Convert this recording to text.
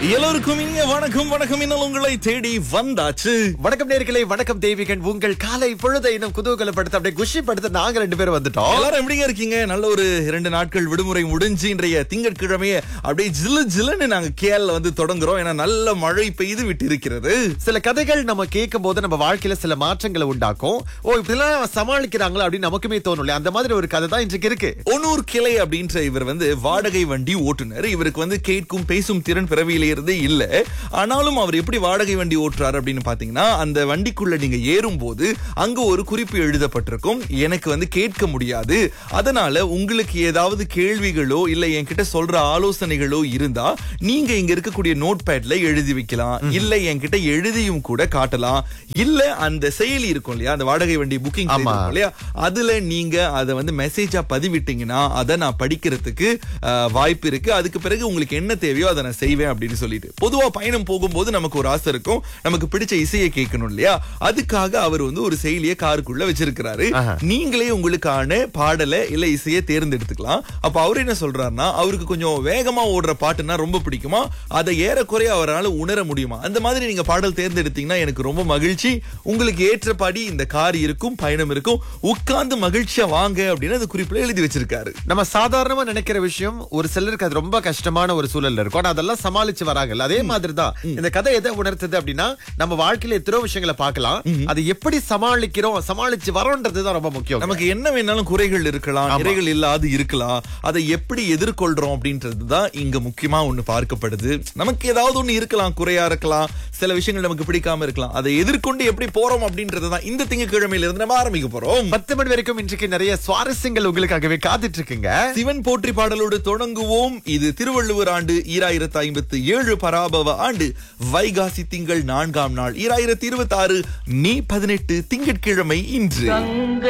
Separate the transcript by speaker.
Speaker 1: எல்லோருக்கும் இனிய வணக்கம் வணக்கம் இன்னும் உங்களை தேடி வந்தாச்சு
Speaker 2: வணக்கம் நேர்களே வணக்கம் தேவிகன் உங்கள் காலை பொழுதை இன்னும் குதூகலப்படுத்த அப்படியே குஷிப்படுத்த நாங்க ரெண்டு பேரும் வந்துட்டோம்
Speaker 1: எல்லாரும் எப்படிங்க இருக்கீங்க நல்ல ஒரு இரண்டு நாட்கள் விடுமுறை முடிஞ்சு இன்றைய திங்கட்கிழமையே அப்படியே ஜிலு ஜிலுன்னு நாங்க கேரள வந்து தொடங்குறோம் ஏன்னா நல்ல மழை பெய்து விட்டு இருக்கிறது
Speaker 2: சில கதைகள் நம்ம கேட்கும் போது நம்ம வாழ்க்கையில சில மாற்றங்களை உண்டாக்கும் ஓ இப்படிலாம் சமாளிக்கிறாங்களா அப்படின்னு நமக்குமே தோணும் இல்லையா? அந்த மாதிரி ஒரு கதை தான் இன்றைக்கு இருக்கு
Speaker 1: ஒனூர் கிளை அப்படின்ற இவர் வந்து வாடகை வண்டி ஓட்டுநர் இவருக்கு வந்து கேட்கும் பேசும் திறன் பிறவியில இருந்தே இல்ல ஆனாலும் அவர் எப்படி வாடகை வண்டி ஓட்டுறாரு அப்படின்னு பாத்தீங்கன்னா அந்த வண்டிக்குள்ள நீங்க ஏறும்போது அங்க ஒரு குறிப்பு எழுதப்பட்டிருக்கும் எனக்கு வந்து கேட்க முடியாது அதனால உங்களுக்கு ஏதாவது கேள்விகளோ இல்ல என்கிட்ட சொல்ற ஆலோசனைகளோ இருந்தா நீங்க இங்க இருக்கக்கூடிய நோட் பேட்ல எழுதி வைக்கலாம் இல்ல என்கிட்ட எழுதியும் கூட காட்டலாம் இல்ல அந்த செயலி இருக்கும் இல்லையா அந்த வாடகை வண்டி புக்கிங்
Speaker 2: ஆமா.
Speaker 1: இல்லையா அதுல நீங்க அதை வந்து மெசேஜா பதிவிட்டீங்கன்னா அதை நான் படிக்கிறதுக்கு அஹ், வாய்ப்பு இருக்கு அதுக்கு பிறகு உங்களுக்கு என்ன தேவையோ அதை நான் செய்வேன் அப்படின்னு சொல்லிட்டு பொதுவா பயணம் போகும்போது நமக்கு ஒரு ஆசை இருக்கும் நமக்கு பிடிச்ச இசையை கேட்கணும் இல்லையா அதுக்காக அவர் வந்து ஒரு செயலியை காருக்குள்ள வச்சிருக்கிறாரு
Speaker 2: ஆஹா.
Speaker 1: நீங்களே உங்களுக்கான பாடலை இல்ல இசையை தேர்ந்தெடுத்துக்கலாம் அப்ப அவர் என்ன சொல்றாருன்னா அவருக்கு கொஞ்சம் வேகமா ஓடுற பாட்டுனா ரொம்ப பிடிக்குமா அதை ஏறக்குறைய அவரால் உணர முடியுமா அந்த மாதிரி நீங்க பாடல் தேர்ந்தெடுத்தீங்கன்னா எனக்கு ரொம்ப மகிழ்ச்சி உங்களுக்கு ஏற்றபடி இந்த கார் இருக்கும் பயணம் இருக்கும் உட்கார்ந்து மகிழ்ச்சியா வாங்க அப்படின்னு அந்த குறிப்புல எழுதி வச்சிருக்காரு
Speaker 2: நம்ம சாதாரணமா நினைக்கிற விஷயம் ஒரு சிலருக்கு அது ரொம்ப கஷ்டமான ஒரு சூழல்ல இருக்கும் ஆனா அதெல்லாம் சமாளிச்சு வராங்கல்ல அதே மாதிரி தான் இந்த கதை எதை உணர்த்துது அப்படின்னா நம்ம வாழ்க்கையில எத்தனையோ விஷயங்களை பார்க்கலாம் அது எப்படி சமாளிக்கிறோம் சமாளிச்சு வரோன்றது தான் ரொம்ப முக்கியம்
Speaker 1: நமக்கு என்ன வேணாலும் குறைகள் இருக்கலாம் நிறைகள் இல்லாது இருக்கலாம் அதை எப்படி எதிர்கொள்றோம் அப்படின்றது தான் இங்க முக்கியமா ஒண்ணு பார்க்கப்படுது நமக்கு ஏதாவது ஒண்ணு இருக்கலாம் குறையா இருக்கலாம் சில விஷயங்கள் நமக்கு பிடிக்காம இருக்கலாம் அதை எதிர்கொண்டு எப்படி போறோம் அப்படின்றது தான் இந்த திங்கட்கிழமையில இருந்து நம்ம ஆரம்பிக்க போறோம்
Speaker 2: பத்து மணி வரைக்கும் இன்றைக்கு நிறைய சுவாரஸ்யங்கள் உங்களுக்காகவே காத்துட்டு இருக்குங்க
Speaker 1: சிவன் போற்றி பாடலோடு தொடங்குவோம் இது திருவள்ளுவர் ஆண்டு ஈராயிரத்து ஐம்பத்து ஏழு பராபவ ஆண்டு வைகாசி திங்கள் நான்காம் நாள் ஈராயிரத்தி இருபத்தி ஆறு மே பதினெட்டு திங்கட்கிழமை இன்று
Speaker 3: கங்கை